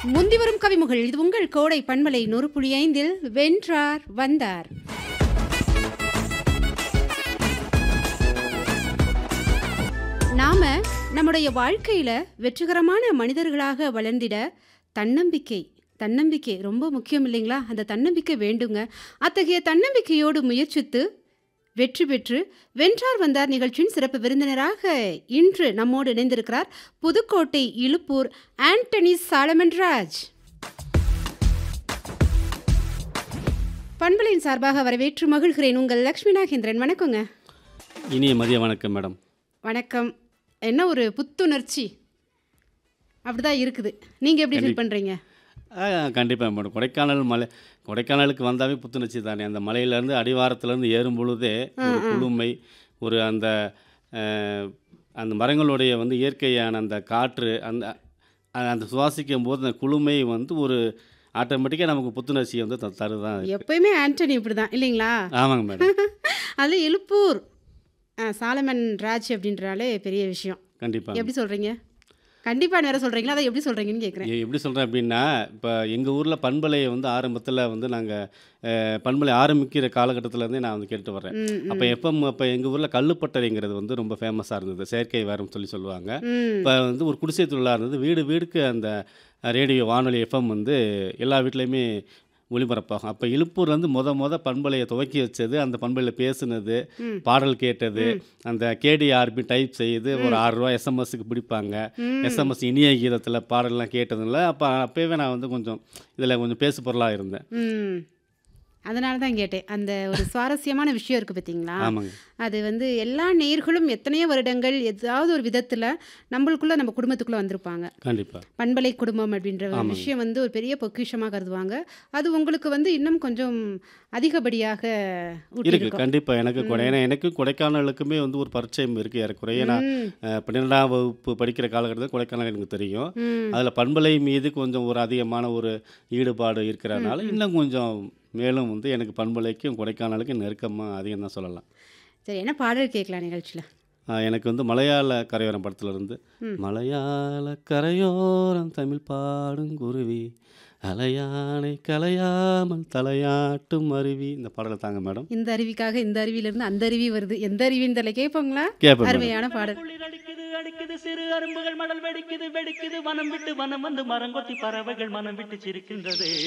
முந்தி வரும் கவிமுகள் இது உங்கள் கோடை பண்பலை நூறு புள்ளி ஐந்தில் வென்றார் வந்தார் நாம நம்முடைய வாழ்க்கையில வெற்றிகரமான மனிதர்களாக வளர்ந்திட தன்னம்பிக்கை தன்னம்பிக்கை ரொம்ப முக்கியம் இல்லைங்களா அந்த தன்னம்பிக்கை வேண்டுங்க அத்தகைய தன்னம்பிக்கையோடு முயற்சித்து வெற்றி பெற்று வென்றார் வந்தார் நிகழ்ச்சியின் சிறப்பு விருந்தினராக இன்று நம்மோடு இணைந்திருக்கிறார் புதுக்கோட்டை இலுப்பூர் ஆண்டனி சாலமன்ராஜ் பண்பலின் சார்பாக வரவேற்று மகிழ்கிறேன் உங்கள் லக்ஷ்மி நாகேந்திரன் வணக்கங்க இனிய மதிய வணக்கம் மேடம் வணக்கம் என்ன ஒரு புத்துணர்ச்சி அப்படிதான் இருக்குது நீங்க எப்படி ஃபீல் பண்றீங்க கண்டிப்பாக மேடம் கொடைக்கானல் மலை கொடைக்கானலுக்கு வந்தாவே புத்துணர்ச்சி தானே அந்த மலையிலேருந்து அடிவாரத்துலேருந்து ஏறும் பொழுதே ஒரு குளுமை ஒரு அந்த அஹ், அந்த மரங்களுடைய வந்து இயற்கையான அந்த காற்று அந்த அ- அந்த சுவாசிக்கும் போது அந்த குளுமை வந்து ஒரு ஆட்டோமேட்டிக்காக நமக்கு புத்துணர்ச்சியை வந்து த- தருதான் எப்பயுமே ஆண்டனி இப்படிதான் இல்லைங்களா ஆமாங்க மேடம் அது எழுப்பூர் ஆ, சாலமன் ராஜ் அப்படின்றாலே பெரிய விஷயம் கண்டிப்பாக எப்படி சொல்றீங்க கண்டிப்பா வேற சொல்றீங்களா அதை எப்படி சொல்றீங்கன்னு கேக்குறேன் எ- எப்படி சொல்கிறேன் அப்படின்னா இப்போ எங்கள் ஊரில் பண்பலையை வந்து ஆரம்பத்தில் வந்து நாங்கள் பண்பலை ஆரம்பிக்கிற காலகட்டத்திலேருந்தே நான் வந்து கேட்டு வர்றேன் ம், ம், அப்போ எப்போ அப்போ எங்கள் ஊரில் கல்லுப்பட்டறைங்கிறது வந்து ரொம்ப ஃபேமஸாக இருந்தது செயற்கை வேறும் சொல்லி சொல்லுவாங்க ம். இப்போ வந்து ஒரு குடிசை தொழிலாக இருந்தது வீடு வீடுக்கு அந்த ரேடியோ வானொலி எஃப்எம் வந்து எல்லா வீட்லேயுமே ஒளிபரப்பாகும் அப்போ இழுப்பூர்லேருந்து முத முத பண்பலையை துவக்கி வச்சது அந்த பண்பலையில் பேசுனது ம். பாடல் கேட்டது அந்த கேடிஆர்பி டைப் செய்து ஒரு ஆறு ரூபா எஸ்எம்எஸ்க்கு பிடிப்பாங்க ம். எஸ்எம்எஸ் இனிய கீதத்தில் பாடல்லாம் கேட்டதில்ல அப்போ அப்போவே நான் வந்து கொஞ்சம் இதில் கொஞ்சம் பேசு பொருளாக இருந்தேன் ம் அதனால தான் கேட்டேன் அந்த ஒரு சுவாரஸ்யமான விஷயம் இருக்கு பார்த்தீங்களா ஆமாங்க அது வந்து எல்லா நேர்களும் எத்தனையோ வருடங்கள் ஏதாவது ஒரு விதத்தில் நம்மளுக்குள்ள நம்ம குடும்பத்துக்குள்ளே வந்திருப்பாங்க கண்டிப்பாக பண்பலை குடும்பம் அப்படின்ற ஒரு ஆமாங்க. விஷயம் வந்து ஒரு பெரிய பொக்கிஷமாக கருதுவாங்க அது உங்களுக்கு வந்து இன்னும் கொஞ்சம் அதிகப்படியாக இருக்கு ஊட்டியிருக்கும். கண்டிப்பாக எனக்கு கொடை ஏன்னா எனக்கு கொடைக்கானலுக்குமே வந்து ஒரு பரிச்சயம் இருக்குது ஏறக்குறைய நான் ம், அஹ், பன்னிரெண்டாம் வகுப்பு படிக்கிற காலகட்டத்தில் கொடைக்கானல் எனக்கு தெரியும் ம். அதில் பண்பலை மீது கொஞ்சம் ஒரு அதிகமான ஒரு ஈடுபாடு இருக்கிறதுனால இன்னும் கொஞ்சம் மேலும் வந்து எனக்கு பண்பலைக்கும் கொடைக்கானலுக்கும் நெருக்கமாக அதிகம் தான் சொல்லலாம் சரி என்ன பாடல் கேட்கலாம் நிகழ்ச்சியில் அஹ், எனக்கு வந்து மலையாள கரையோரம் படத்துல இருந்து ம். மலையாள கரையோரம் தமிழ் பாடும் குருவி அலையானை கலையாமல் தலையாட்டும் அருவி இந்த பாடலை தாங்க மேடம் இந்த அருவிக்காக இந்த அருவியிலிருந்து அந்த அருவி வருது எந்த அருவின்னு தெரியல கேட்போங்களா கேட்பேன் மேடம் அருமையான பாடல் குளிர் அடிக்குது அடிக்குது சிறு அரும்புகள் மணல் வெடிக்குது வெடிக்குது வனம் விட்டு வனம் வந்து மரங்கொத்தி பறவைகள் மனம் விட்டு சிரிக்கின்றது